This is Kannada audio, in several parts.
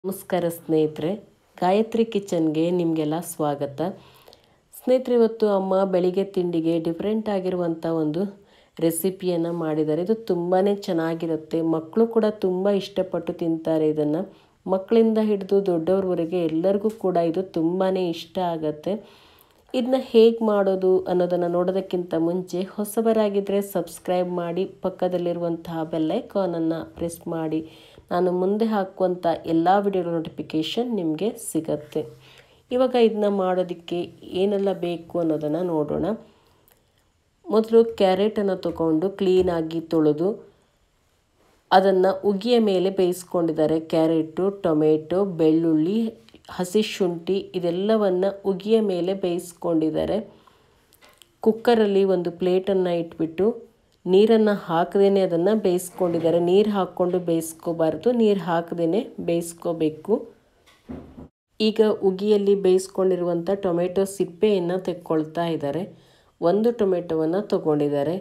ನಮಸ್ಕಾರ ಸ್ನೇಹಿತರೆ ಗಾಯತ್ರಿ ಕಿಚನ್ಗೆ ನಿಮಗೆಲ್ಲ ಸ್ವಾಗತ ಸ್ನೇಹಿತರೆ ಇವತ್ತು ಅಮ್ಮ ಬೆಳಿಗ್ಗೆ ತಿಂಡಿಗೆ ಡಿಫ್ರೆಂಟ್ ಆಗಿರುವಂಥ ಒಂದು ರೆಸಿಪಿಯನ್ನು ಮಾಡಿದ್ದಾರೆ ಇದು ತುಂಬಾ ಚೆನ್ನಾಗಿರುತ್ತೆ ಮಕ್ಕಳು ಕೂಡ ತುಂಬ ಇಷ್ಟಪಟ್ಟು ತಿಂತಾರೆ ಇದನ್ನು ಮಕ್ಕಳಿಂದ ಹಿಡಿದು ದೊಡ್ಡವ್ರವರೆಗೆ ಎಲ್ಲರಿಗೂ ಕೂಡ ಇದು ತುಂಬಾ ಇಷ್ಟ ಆಗತ್ತೆ ಇದನ್ನ ಹೇಗೆ ಮಾಡೋದು ಅನ್ನೋದನ್ನು ನೋಡೋದಕ್ಕಿಂತ ಮುಂಚೆ ಹೊಸಬರಾಗಿದ್ದರೆ ಸಬ್ಸ್ಕ್ರೈಬ್ ಮಾಡಿ ಪಕ್ಕದಲ್ಲಿರುವಂತಹ ಬೆಲ್ಲೈಕಾನನ್ನು ಪ್ರೆಸ್ ಮಾಡಿ ನಾನು ಮುಂದೆ ಹಾಕುವಂಥ ಎಲ್ಲ ವಿಡಿಯೋಗಳ ನೋಟಿಫಿಕೇಷನ್ ನಿಮಗೆ ಸಿಗತ್ತೆ ಇವಾಗ ಇದನ್ನ ಮಾಡೋದಕ್ಕೆ ಏನೆಲ್ಲ ಬೇಕು ಅನ್ನೋದನ್ನು ನೋಡೋಣ ಮೊದಲು ಕ್ಯಾರೆಟನ್ನು ತಗೊಂಡು ಕ್ಲೀನಾಗಿ ತೊಳೆದು ಅದನ್ನು ಉಗಿಯ ಮೇಲೆ ಬೇಯಿಸ್ಕೊಂಡಿದ್ದಾರೆ ಕ್ಯಾರೆಟು ಟೊಮೆಟೊ ಬೆಳ್ಳುಳ್ಳಿ ಹಸಿ ಶುಂಠಿ ಇದೆಲ್ಲವನ್ನು ಉಗಿಯ ಮೇಲೆ ಬೇಯಿಸ್ಕೊಂಡಿದ್ದಾರೆ ಕುಕ್ಕರಲ್ಲಿ ಒಂದು ಪ್ಲೇಟನ್ನು ಇಟ್ಬಿಟ್ಟು ನೀರನ್ನು ಹಾಕದೇ ಅದನ್ನು ಬೇಯಿಸ್ಕೊಂಡಿದ್ದಾರೆ ನೀರು ಹಾಕ್ಕೊಂಡು ಬೇಯಿಸ್ಕೋಬಾರ್ದು ನೀರು ಹಾಕದೇ ಬೇಯಿಸ್ಕೋಬೇಕು ಈಗ ಉಗಿಯಲ್ಲಿ ಬೇಯಿಸ್ಕೊಂಡಿರುವಂಥ ಟೊಮೆಟೊ ಸಿಪ್ಪೆಯನ್ನು ತೆಕ್ಕೊಳ್ತಾ ಇದ್ದಾರೆ ಒಂದು ಟೊಮೆಟೊವನ್ನು ತಗೊಂಡಿದ್ದಾರೆ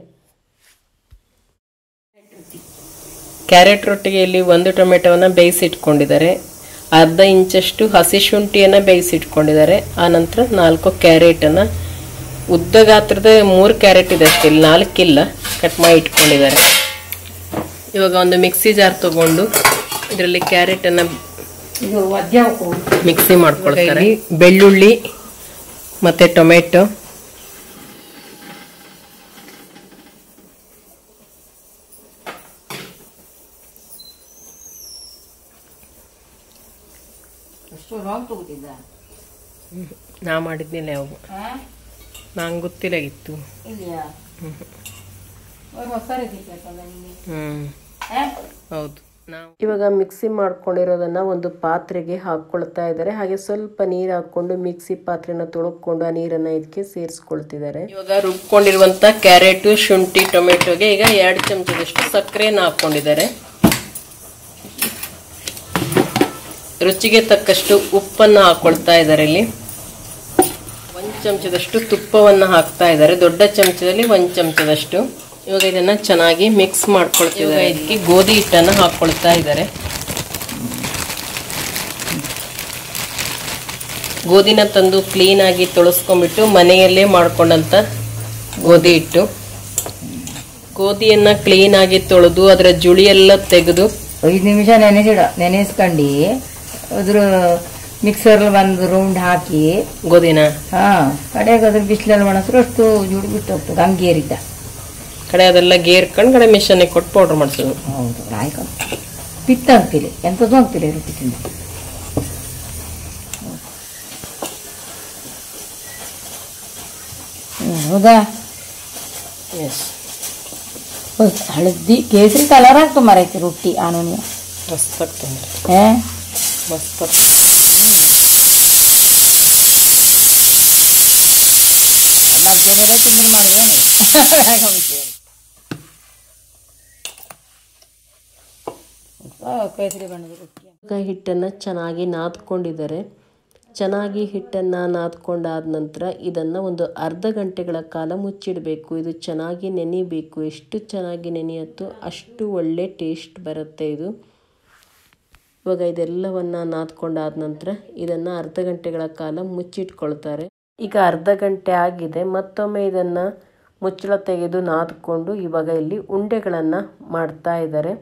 ಕ್ಯಾರೆಟ್ ರೊಟ್ಟಿಗೆ ಇಲ್ಲಿ ಒಂದು ಟೊಮೆಟೊವನ್ನು ಬೇಯಿಸಿಟ್ಕೊಂಡಿದ್ದಾರೆ ಅರ್ಧ ಇಂಚಷ್ಟು ಹಸಿ ಶುಂಠಿಯನ್ನು ಬೇಯಿಸಿಟ್ಕೊಂಡಿದ್ದಾರೆ ಆನಂತರ ನಾಲ್ಕು ಕ್ಯಾರೆಟನ್ನು ಉದ್ದ ಗಾತ್ರದ ಮೂರು ಕ್ಯಾರೆಟ್ ಇದೆ ಅಷ್ಟೇ ಇಲ್ಲಿ ನಾಲ್ಕಿಲ್ಲ ಕಟ್ ಮಾಡಿ ಇಟ್ಕೊಂಡಿದ್ದಾರೆ ಇವಾಗ ಒಂದು ಮಿಕ್ಸಿ ಜಾರ್ ತಗೊಂಡು ಇದರಲ್ಲಿ ಕ್ಯಾರೆಟನ್ನು ಮಿಕ್ಸಿ ಮಾಡ್ಕೊಳ್ತಾರೆ ಬೆಳ್ಳುಳ್ಳಿ ಮತ್ತೆ ಟೊಮೆಟೊ ನಾ ಮಾಡಿದ್ನಿಲ್ಲ ಯಾವಾಗ ನಂಗೆ ಗೊತ್ತಿಲ್ಲಾಗಿತ್ತು ಹ್ಮ್ ಹೌದು ನಾವು ಇವಾಗ ಮಿಕ್ಸಿ ಮಾಡ್ಕೊಂಡಿರೋದನ್ನ ಒಂದು ಪಾತ್ರೆಗೆ ಹಾಕ್ಕೊಳ್ತಾ ಇದ್ದಾರೆ ಹಾಗೆ ಸ್ವಲ್ಪ ನೀರು ಹಾಕೊಂಡು ಮಿಕ್ಸಿ ಪಾತ್ರೆನ ತೊಳ್ಕೊಂಡು ಆ ನೀರನ್ನ ಇದಕ್ಕೆ ಸೇರಿಸ್ಕೊಳ್ತಿದ್ದಾರೆ ಇವಾಗ ರುಬ್ಕೊಂಡಿರುವಂತ ಕ್ಯಾರೆಟ್ ಶುಂಠಿ ಟೊಮೆಟೊಗೆ ಈಗ ಎರಡು ಚಮಚದಷ್ಟು ಸಕ್ಕರೆನ ಹಾಕೊಂಡಿದ್ದಾರೆ ರುಚಿಗೆ ತಕ್ಕಷ್ಟು ಉಪ್ಪನ್ನ ಹಾಕೊಳ್ತಾ ಇದ್ದಾರೆ ಇಲ್ಲಿ ಒಂದು ಚಮಚದಷ್ಟು ತುಪ್ಪವನ್ನು ಹಾಕ್ತಾ ಇದ್ದಾರೆ ದೊಡ್ಡ ಚಮಚದಲ್ಲಿ ಒಂದು ಚಮಚದಷ್ಟು ಇವಾಗ ಇದನ್ನ ಚೆನ್ನಾಗಿ ಮಿಕ್ಸ್ ಮಾಡ್ಕೊಳ್ತಿದ್ದಾರೆ ಇದಕ್ಕೆ ಗೋಧಿ ಹಿಟ್ಟನ್ನು ಹಾಕೊಳ್ತಾ ಇದ್ದಾರೆ ಗೋಧಿನ ತಂದು ಕ್ಲೀನ್ ಆಗಿ ತೊಳಸ್ಕೊಂಡ್ಬಿಟ್ಟು ಮನೆಯಲ್ಲೇ ಮಾಡ್ಕೊಂಡಂತ ಗೋಧಿ ಹಿಟ್ಟು ಗೋಧಿಯನ್ನ ಕ್ಲೀನ್ ಆಗಿ ತೊಳೆದು ಅದರ ಜುಳಿ ಎಲ್ಲ ತೆಗೆದು ಐದು ನಿಮಿಷ ನೆನೆಸಿಡ ನೆನೆಸ್ಕೊಂಡು ಅದ್ರ ಮಿಕ್ಸರ್ ಒಂದು ರೌಂಡ್ ಹಾಕಿ ಗೋಧಿನ ಹಾ ಕಡೆಗೆ ಅದ್ರ ಬಿಸಿಲಲ್ಲಿ ಒಣಸ್ರು ಅಷ್ಟು ಜುಡಿ ಬಿಟ್ಟು ಹೋಗ್ತದೆ ಹಂಗೇರಿದ್ದ ಕಡೆ ಅದೆಲ್ಲ ಗೇರ್ಕೊಂಡು ಕಡೆ ಮಿಷನ್ಗೆ ಕೊಟ್ಟು ಪೌಡರ್ ಮಾಡಿಸೋದು ಹೌದು ಆಯ್ತು ಪಿತ್ತ ಆಗ್ತಿಲ್ಲ ಎಂಥದ್ದು ಆಗ್ತಿಲ್ಲ ರೊಟ್ಟಿ ತಿಂದು ಹ್ಮ್, ಹೌದಾ ಎಸ್ ಹೌದು, ಹಳದಿ ಕೇಸರಿ ಕಲರ್ ಆಗ್ತದೆ ಮರೈತಿ ರೊಟ್ಟಿ ಆನೋನಿ ಮಸ್ತ್ ಆಗ್ತದೆ ಏ ಮಸ್ತ್ ಆಗ್ತದೆ ಮಧ್ಯದಲ್ಲಿ ತಿಂದ್ರೆ ಮಾಡಿದೆ ಕೇಸರಿ ಬಣ್ಣದ ರೊಟ್ಟಿ ಇವಾಗ ಹಿಟ್ಟನ್ನು ಚೆನ್ನಾಗಿ ನಾದ್ಕೊಂಡಿದ್ದಾರೆ ಚೆನ್ನಾಗಿ ಹಿಟ್ಟನ್ನು ನಾದ್ಕೊಂಡಾದ ನಂತರ ಇದನ್ನು ಒಂದು ಅರ್ಧ ಗಂಟೆಗಳ ಕಾಲ ಮುಚ್ಚಿಡಬೇಕು ಇದು ಚೆನ್ನಾಗಿ ನೆನಿಬೇಕು ಎಷ್ಟು ಚೆನ್ನಾಗಿ ನೆನೆಯುತ್ತೋ ಅಷ್ಟು ಒಳ್ಳೆ ಟೇಸ್ಟ್ ಬರುತ್ತೆ ಇದು ಇವಾಗ ಇದೆಲ್ಲವನ್ನು ನಾದ್ಕೊಂಡಾದ ನಂತರ ಇದನ್ನು ಅರ್ಧ ಗಂಟೆಗಳ ಕಾಲ ಮುಚ್ಚಿಟ್ಕೊಳ್ತಾರೆ ಈಗ ಅರ್ಧ ಗಂಟೆ ಆಗಿದೆ ಮತ್ತೊಮ್ಮೆ ಇದನ್ನು ಮುಚ್ಚಳ ತೆಗೆದು ನಾದ್ಕೊಂಡು ಇವಾಗ ಇಲ್ಲಿ ಉಂಡೆಗಳನ್ನು ಮಾಡ್ತಾ ಇದ್ದಾರೆ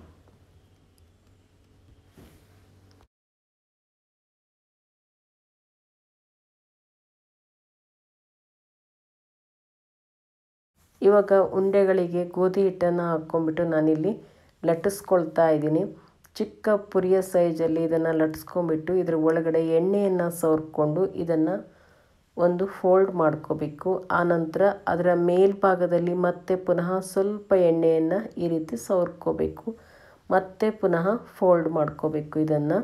ಇವಾಗ ಉಂಡೆಗಳಿಗೆ ಗೋಧಿ ಹಿಟ್ಟನ್ನು ಹಾಕ್ಕೊಂಡ್ಬಿಟ್ಟು ನಾನಿಲ್ಲಿ ಲಟ್ಟಿಸ್ಕೊಳ್ತಾ ಇದ್ದೀನಿ ಚಿಕ್ಕ ಪುರಿಯ ಸೈಜಲ್ಲಿ ಇದನ್ನು ಲಟ್ಟಿಸ್ಕೊಂಡ್ಬಿಟ್ಟು ಇದ್ರ ಒಳಗಡೆ ಎಣ್ಣೆಯನ್ನು ಸವರ್ಕೊಂಡು ಇದನ್ನು ಒಂದು ಫೋಲ್ಡ್ ಮಾಡ್ಕೋಬೇಕು ಆನಂತರ ಅದರ ಮೇಲ್ಭಾಗದಲ್ಲಿ ಮತ್ತೆ ಪುನಃ ಸ್ವಲ್ಪ ಎಣ್ಣೆಯನ್ನು ಈ ರೀತಿ ಸವರ್ಕೋಬೇಕು ಮತ್ತೆ ಪುನಃ ಫೋಲ್ಡ್ ಮಾಡ್ಕೋಬೇಕು ಇದನ್ನು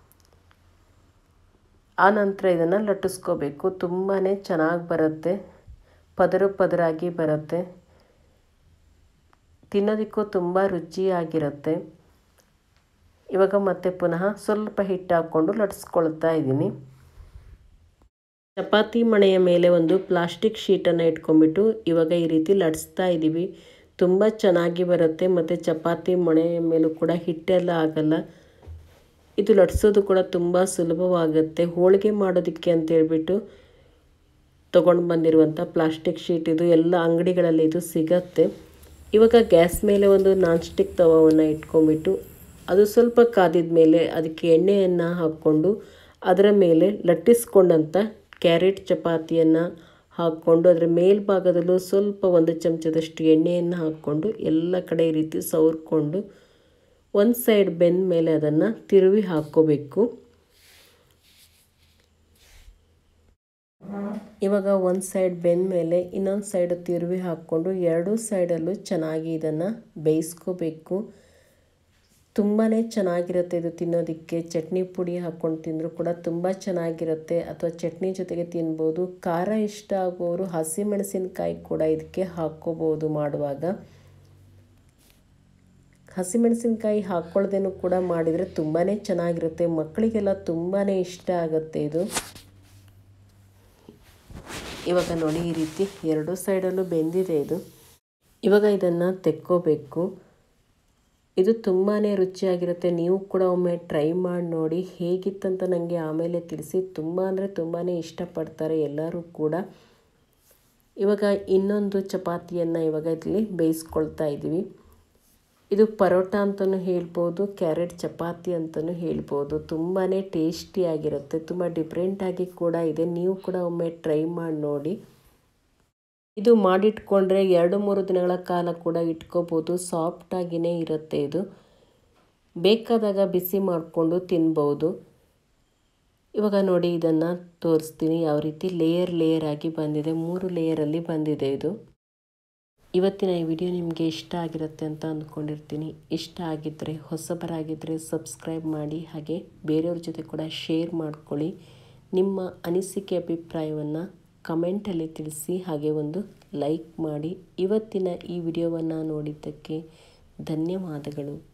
ಆನಂತರ ಇದನ್ನು ಲಟ್ಟಿಸ್ಕೋಬೇಕು ತುಂಬಾ ಚೆನ್ನಾಗಿ ಬರುತ್ತೆ ಪದರು ಪದರಾಗಿ ಬರುತ್ತೆ ತಿನ್ನೋದಕ್ಕೂ ತುಂಬ ರುಚಿಯಾಗಿರುತ್ತೆ ಇವಾಗ ಮತ್ತೆ ಪುನಃ ಸ್ವಲ್ಪ ಹಿಟ್ಟು ಹಾಕ್ಕೊಂಡು ಲಟ್ಸ್ಕೊಳ್ತಾ ಇದ್ದೀನಿ ಚಪಾತಿ ಮಣೆಯ ಮೇಲೆ ಒಂದು ಪ್ಲಾಸ್ಟಿಕ್ ಶೀಟನ್ನು ಇಟ್ಕೊಂಡ್ಬಿಟ್ಟು ಇವಾಗ ಈ ರೀತಿ ಲಟ್ಸ್ತಾ ಇದ್ದೀವಿ ತುಂಬ ಚೆನ್ನಾಗಿ ಬರುತ್ತೆ ಮತ್ತು ಚಪಾತಿ ಮಣೆಯ ಮೇಲೂ ಕೂಡ ಹಿಟ್ಟೆಲ್ಲ ಆಗಲ್ಲ ಇದು ಲಟ್ಸೋದು ಕೂಡ ತುಂಬ ಸುಲಭವಾಗುತ್ತೆ ಹೋಳಿಗೆ ಮಾಡೋದಕ್ಕೆ ಅಂತ ಹೇಳ್ಬಿಟ್ಟು ತೊಗೊಂಡು ಬಂದಿರುವಂಥ ಪ್ಲಾಸ್ಟಿಕ್ ಶೀಟ್ ಇದು ಎಲ್ಲ ಅಂಗಡಿಗಳಲ್ಲಿ ಇದು ಸಿಗತ್ತೆ ಇವಾಗ ಗ್ಯಾಸ್ ಮೇಲೆ ಒಂದು ನಾನ್ ಸ್ಟಿಕ್ ತವವನ್ನು ಇಟ್ಕೊಂಡ್ಬಿಟ್ಟು ಅದು ಸ್ವಲ್ಪ ಕಾದಿದ ಮೇಲೆ ಅದಕ್ಕೆ ಎಣ್ಣೆಯನ್ನು ಹಾಕ್ಕೊಂಡು ಅದರ ಮೇಲೆ ಲಟ್ಟಿಸ್ಕೊಂಡಂಥ ಕ್ಯಾರೆಟ್ ಚಪಾತಿಯನ್ನು ಹಾಕ್ಕೊಂಡು ಅದರ ಮೇಲ್ಭಾಗದಲ್ಲೂ ಸ್ವಲ್ಪ ಒಂದು ಚಮಚದಷ್ಟು ಎಣ್ಣೆಯನ್ನು ಹಾಕ್ಕೊಂಡು ಎಲ್ಲ ಕಡೆ ಈ ರೀತಿ ಸವರ್ಕೊಂಡು ಒಂದು ಸೈಡ್ ಬೆಂದ ಮೇಲೆ ಅದನ್ನು ತಿರುವಿ ಹಾಕ್ಕೋಬೇಕು ಇವಾಗ ಒಂದು ಸೈಡ್ ಬೆಂದ ಮೇಲೆ ಇನ್ನೊಂದು ಸೈಡ್ ತಿರುವಿ ಹಾಕ್ಕೊಂಡು ಎರಡೂ ಸೈಡಲ್ಲೂ ಚೆನ್ನಾಗಿ ಇದನ್ನು ಬೇಯಿಸ್ಕೋಬೇಕು ತುಂಬಾ ಚೆನ್ನಾಗಿರುತ್ತೆ ಇದು ತಿನ್ನೋದಕ್ಕೆ ಚಟ್ನಿ ಪುಡಿ ಹಾಕ್ಕೊಂಡು ತಿಂದರೂ ಕೂಡ ತುಂಬ ಚೆನ್ನಾಗಿರುತ್ತೆ ಅಥವಾ ಚಟ್ನಿ ಜೊತೆಗೆ ತಿನ್ಬೋದು ಖಾರ ಇಷ್ಟ ಆಗೋರು ಹಸಿಮೆಣಸಿನ್ಕಾಯಿ ಕೂಡ ಇದಕ್ಕೆ ಹಾಕ್ಕೋಬೋದು ಮಾಡುವಾಗ ಹಸಿಮೆಣಸಿನ್ಕಾಯಿ ಹಾಕ್ಕೊಳ್ದೇನೂ ಕೂಡ ಮಾಡಿದರೆ ತುಂಬಾ ಚೆನ್ನಾಗಿರುತ್ತೆ ಮಕ್ಕಳಿಗೆಲ್ಲ ತುಂಬಾ ಇಷ್ಟ ಆಗುತ್ತೆ ಇದು ಇವಾಗ ನೋಡಿ ಈ ರೀತಿ ಎರಡು ಸೈಡಲ್ಲೂ ಬೆಂದಿದೆ ಇದು ಇವಾಗ ಇದನ್ನು ತೆಕ್ಕೋಬೇಕು ಇದು ತುಂಬಾ ರುಚಿಯಾಗಿರುತ್ತೆ ನೀವು ಕೂಡ ಒಮ್ಮೆ ಟ್ರೈ ಮಾಡಿ ನೋಡಿ ಹೇಗಿತ್ತಂತ ನನಗೆ ಆಮೇಲೆ ತಿಳಿಸಿ ತುಂಬ ಅಂದರೆ ತುಂಬಾ ಇಷ್ಟಪಡ್ತಾರೆ ಎಲ್ಲರೂ ಕೂಡ ಇವಾಗ ಇನ್ನೊಂದು ಚಪಾತಿಯನ್ನು ಇವಾಗ ಇಲ್ಲಿ ಬೇಯಿಸ್ಕೊಳ್ತಾ ಇದ್ದೀವಿ ಇದು ಪರೋಟ ಅಂತಲೂ ಹೇಳ್ಬೋದು ಕ್ಯಾರೆಟ್ ಚಪಾತಿ ಅಂತಲೂ ಹೇಳ್ಬೋದು ತುಂಬಾ ಟೇಸ್ಟಿಯಾಗಿರುತ್ತೆ ತುಂಬ ಡಿಫ್ರೆಂಟಾಗಿ ಕೂಡ ಇದೆ ನೀವು ಕೂಡ ಒಮ್ಮೆ ಟ್ರೈ ಮಾಡಿ ನೋಡಿ ಇದು ಮಾಡಿಟ್ಕೊಂಡ್ರೆ ಎರಡು ಮೂರು ದಿನಗಳ ಕಾಲ ಕೂಡ ಇಟ್ಕೋಬೋದು ಸಾಫ್ಟಾಗಿಯೇ ಇರುತ್ತೆ ಇದು ಬೇಕಾದಾಗ ಬಿಸಿ ಮಾಡಿಕೊಂಡು ತಿನ್ಬೋದು ಇವಾಗ ನೋಡಿ ಇದನ್ನು ತೋರಿಸ್ತೀನಿ ಯಾವ ರೀತಿ ಲೇಯರ್ ಲೇಯರ್ ಆಗಿ ಬಂದಿದೆ ಮೂರು ಲೇಯರಲ್ಲಿ ಬಂದಿದೆ ಇದು ಇವತ್ತಿನ ಈ ವಿಡಿಯೋ ನಿಮಗೆ ಇಷ್ಟ ಆಗಿರುತ್ತೆ ಅಂತ ಅಂದ್ಕೊಂಡಿರ್ತೀನಿ ಇಷ್ಟ ಆಗಿದ್ದರೆ ಹೊಸಬರಾಗಿದ್ದರೆ ಸಬ್ಸ್ಕ್ರೈಬ್ ಮಾಡಿ ಹಾಗೆ ಬೇರೆಯವ್ರ ಜೊತೆ ಕೂಡ ಶೇರ್ ಮಾಡ್ಕೊಳ್ಳಿ ನಿಮ್ಮ ಅನಿಸಿಕೆ ಅಭಿಪ್ರಾಯವನ್ನು ಕಮೆಂಟಲ್ಲಿ ತಿಳಿಸಿ ಹಾಗೆ ಒಂದು ಲೈಕ್ ಮಾಡಿ ಇವತ್ತಿನ ಈ ವಿಡಿಯೋವನ್ನು ನೋಡಿದ್ದಕ್ಕೆ ಧನ್ಯವಾದಗಳು